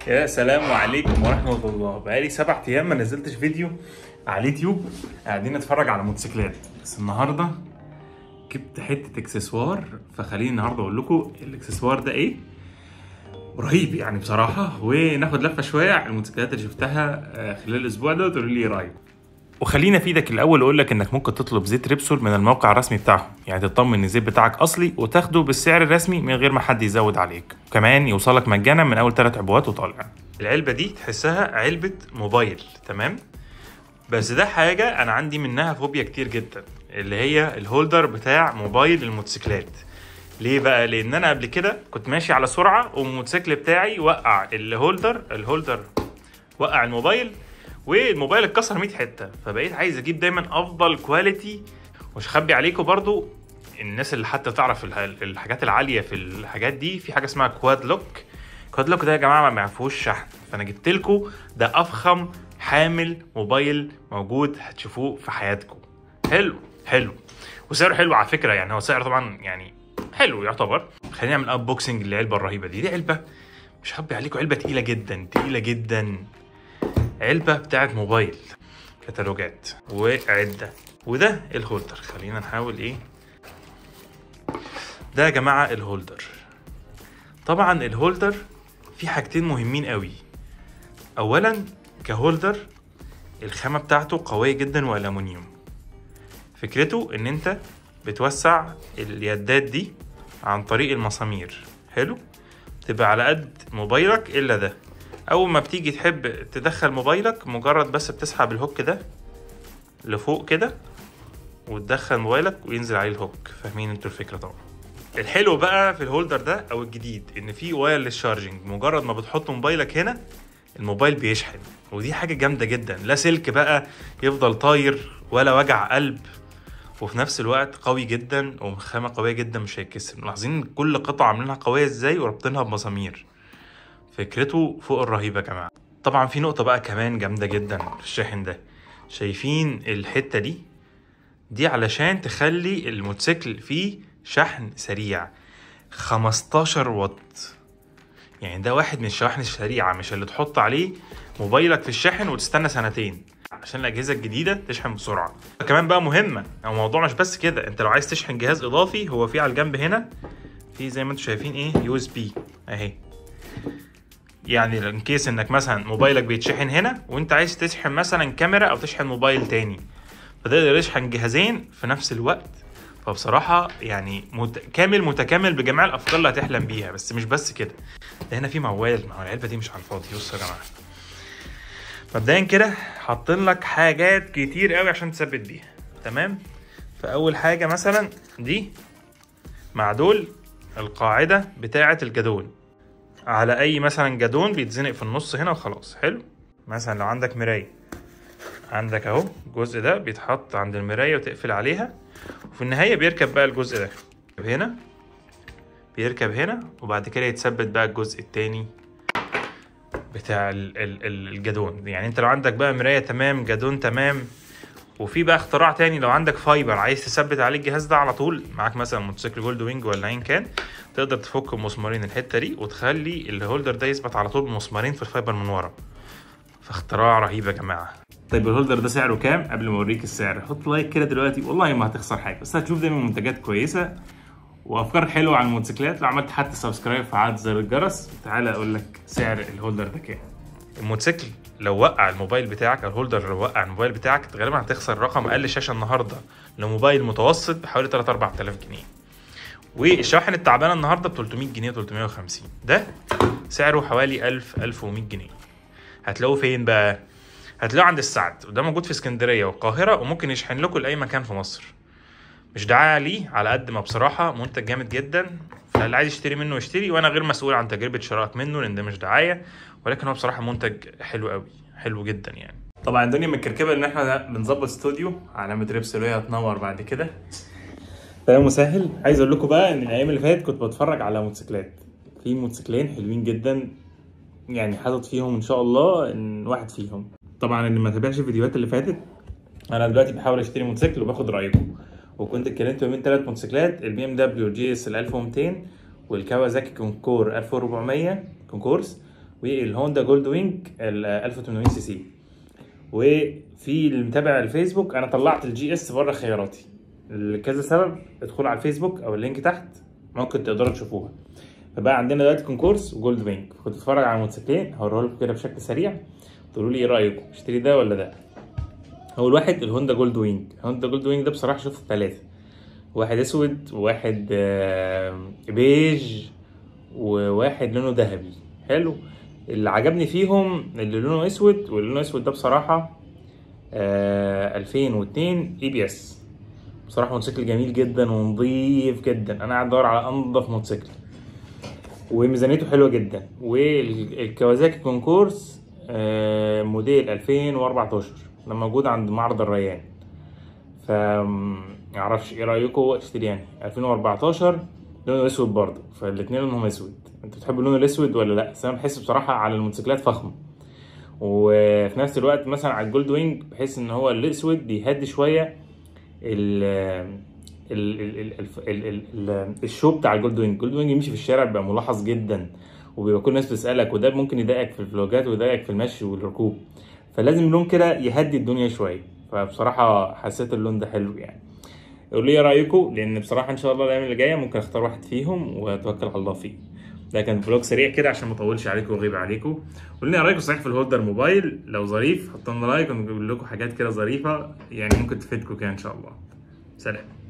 يا سلام عليكم ورحمة الله بقالي سبع أيام ما نزلتش فيديو على اليوتيوب قاعدين نتفرج على موتوسيكلات بس النهاردة جبت حتة اكسسوار فخليني النهاردة أقول لكم الاكسسوار ده إيه رهيب يعني بصراحة وناخد لفة شوية على الموتوسيكلات اللي شفتها آه، خلال الأسبوع ده وتقولوا لي إيه رأيك وخلينا افيدك الاول اقول لك انك ممكن تطلب زيت ريبسول من الموقع الرسمي بتاعهم يعني تطمن ان الزيت بتاعك اصلي وتاخده بالسعر الرسمي من غير ما حد يزود عليك وكمان يوصلك مجانا من اول ثلاث عبوات وطالع العلبه دي تحسها علبه موبايل تمام بس ده حاجه انا عندي منها فوبيا كتير جدا اللي هي الهولدر بتاع موبايل الموتوسيكلات ليه بقى لان انا قبل كده كنت ماشي على سرعه والموتوسيكل بتاعي وقع الهولدر الهولدر وقع الموبايل والموبايل اتكسر 100 حته فبقيت عايز اجيب دايما افضل كواليتي مش هخبي عليكم برضو الناس اللي حتى تعرف الح- الحاجات العاليه في الحاجات دي في حاجه اسمها كواد لوك كواد لوك ده يا جماعه ما فيهوش شحن فانا جبت لكم ده افخم حامل موبايل موجود هتشوفوه في حياتكم حلو حلو وسعره حلو على فكره يعني هو سعره طبعا يعني حلو يعتبر خلينا نعمل انبوكسنج للعلبه الرهيبه دي دي علبه مش هخبي عليكم علبه تقيله جدا تقيله جدا علبة بتاعت موبايل كتالوجات وعدة وده الهولدر خلينا نحاول ايه ده يا جماعة الهولدر طبعا الهولدر فيه حاجتين مهمين قوي اولا كهولدر الخامة بتاعته قوية جدا والومنيوم فكرته ان انت بتوسع اليدات دي عن طريق المسامير حلو تبقى على قد موبايلك الا ده اول ما بتيجي تحب تدخل موبايلك مجرد بس بتسحب الهوك ده لفوق كده وتدخل موبايلك وينزل عليه الهوك فاهمين انتوا الفكره طبعا الحلو بقى في الهولدر ده او الجديد ان في وايرلس شارجنج مجرد ما بتحط موبايلك هنا الموبايل بيشحن ودي حاجه جامده جدا لا سلك بقى يفضل طاير ولا وجع قلب وفي نفس الوقت قوي جدا وخامه قويه جدا مش هيتكسر ملاحظين كل قطعه عاملينها قويه ازاي وربطينها بمسامير فكرته فوق الرهيبة يا جماعة طبعا في نقطة بقى كمان جامدة جدا في الشاحن ده شايفين الحتة دي دي علشان تخلي الموتوسيكل فيه شحن سريع 15 واط يعني ده واحد من الشواحن السريعة مش اللي تحط عليه موبايلك في الشاحن وتستنى سنتين عشان الأجهزة الجديدة تشحن بسرعة كمان بقى مهمة أو الموضوع مش بس كده أنت لو عايز تشحن جهاز إضافي هو في على الجنب هنا في زي ما انتم شايفين ايه يو اس بي اهي يعني ان كيس انك مثلا موبايلك بيتشحن هنا وانت عايز تشحن مثلا كاميرا او تشحن موبايل تاني فتقدر تشحن جهازين في نفس الوقت فبصراحة يعني مت... كامل متكامل بجميع الأفكار اللي هتحلم بيها بس مش بس كده ده هنا في موال ما هو العلبة دي مش على الفاضي بصوا يا جماعة مبدئيا كده حاطين لك حاجات كتير قوي عشان تثبت بيها تمام فأول حاجة مثلا دي مع دول القاعدة بتاعة الجدول على اي مثلا جدون بيتزنق في النص هنا وخلاص حلو مثلا لو عندك مرايه عندك اهو الجزء ده بيتحط عند المرايه وتقفل عليها وفي النهايه بيركب بقى الجزء ده هنا بيركب هنا وبعد كده يتثبت بقى الجزء التاني بتاع ال- ال- ال- الجدون يعني انت لو عندك بقى مرايه تمام جدون تمام وفي بقى اختراع تاني لو عندك فايبر عايز تثبت عليه الجهاز ده على طول معاك مثلا موتوسيكل جولد وينج ولا ايا كان تقدر تفك مسمارين الحته دي وتخلي الهولدر ده يثبت على طول بمسمارين في الفايبر من ورا فاختراع رهيب يا جماعه طيب الهولدر ده سعره كام قبل ما اوريك السعر حط لايك كده دلوقتي والله ما هتخسر حاجه بس هتشوف دايما منتجات كويسه وافكار حلوه عن الموتوسيكلات لو عملت حتى سبسكرايب فعلت زر الجرس تعالى اقول لك سعر الهولدر ده كام الموتوسيكل لو وقع الموبايل بتاعك او الهولدر لو وقع الموبايل بتاعك غالبا هتخسر رقم اقل شاشه النهارده لموبايل متوسط بحوالي 3 4000 جنيه والشواحن التعبانه النهارده ب 300 جنيه 350 ده سعره حوالي 1000 1100 جنيه هتلاقوه فين بقى هتلاقوه عند السعد وده موجود في اسكندريه والقاهره وممكن يشحن لكم لاي مكان في مصر مش دعايه ليه على قد ما بصراحه منتج جامد جدا فاللي عايز يشتري منه يشتري وانا غير مسؤول عن تجربه شرائك منه لان ده مش دعايه ولكن هو بصراحه منتج حلو قوي حلو جدا يعني طبعا الدنيا متكركبه ان احنا بنظبط استوديو علامه ريبس اللي هي هتنور بعد كده تمام مسهل عايز اقول لكم بقى ان الايام اللي فاتت كنت بتفرج على موتوسيكلات في موتوسيكلين حلوين جدا يعني حاطط فيهم ان شاء الله ان واحد فيهم طبعا اللي ما تابعش الفيديوهات اللي فاتت انا دلوقتي بحاول اشتري موتوسيكل وباخد رايكم وكنت اتكلمت ما بين ثلاث موتوسيكلات البي ام دبليو جي اس ال 1200 والكawasaki كونكور 1400 كونكورس والهوندا جولد وينج ال 1800 سي سي وفي اللي متابع الفيسبوك انا طلعت الجي اس بره خياراتي لكذا سبب ادخلوا على الفيسبوك او اللينك تحت ممكن تقدروا تشوفوها فبقى عندنا دلوقتي كونكورس وجولد وينج كنت بتفرج على موتوسيكلين هوريه لكم كده بشكل سريع تقولوا لي ايه رايكم اشتري ده ولا ده اول واحد الهوندا جولد وينج الهوندا جولد وينج ده بصراحه شفت ثلاثه واحد اسود وواحد آه، بيج وواحد لونه ذهبي حلو اللي عجبني فيهم اللي لونه اسود واللي لونه اسود ده بصراحه آه 2002 اي بي اس بصراحه موتوسيكل جميل جدا ونظيف جدا انا قاعد ادور على انضف موتوسيكل وميزانيته حلوه جدا والكوازاكي كونكورس آه، موديل 2014 ده موجود عند معرض الريان ف معرفش ايه رايكم اشتري يعني 2014 لونه اسود برضه فالاثنين لونهم اسود انتوا بتحبوا اللون الاسود ولا لا بس انا بحس بصراحه على الموتوسيكلات فخمه وفي نفس الوقت مثلا على الجولد وينج بحس ان هو الاسود بيهدي شويه ال ال ال ال ال ال ال الشو بتاع الجولد وينج الجولد وينج يمشي في الشارع بيبقى ملاحظ جدا وبيبقى كل الناس بتسالك وده ممكن يضايقك في الفلوجات ويضايقك في المشي والركوب فلازم لون كده يهدي الدنيا شويه فبصراحه حسيت اللون ده حلو يعني قولوا لي ايه رايكم لان بصراحه ان شاء الله الايام اللي جايه ممكن اختار واحد فيهم واتوكل على الله فيه ده كان فلوج سريع كده عشان ما اطولش عليكم واغيب عليكم قولوا لي ايه رايكم صحيح في الهولدر موبايل لو ظريف حطوا لنا لايك ونجيب لكم حاجات كده ظريفه يعني ممكن تفيدكم كده ان شاء الله سلام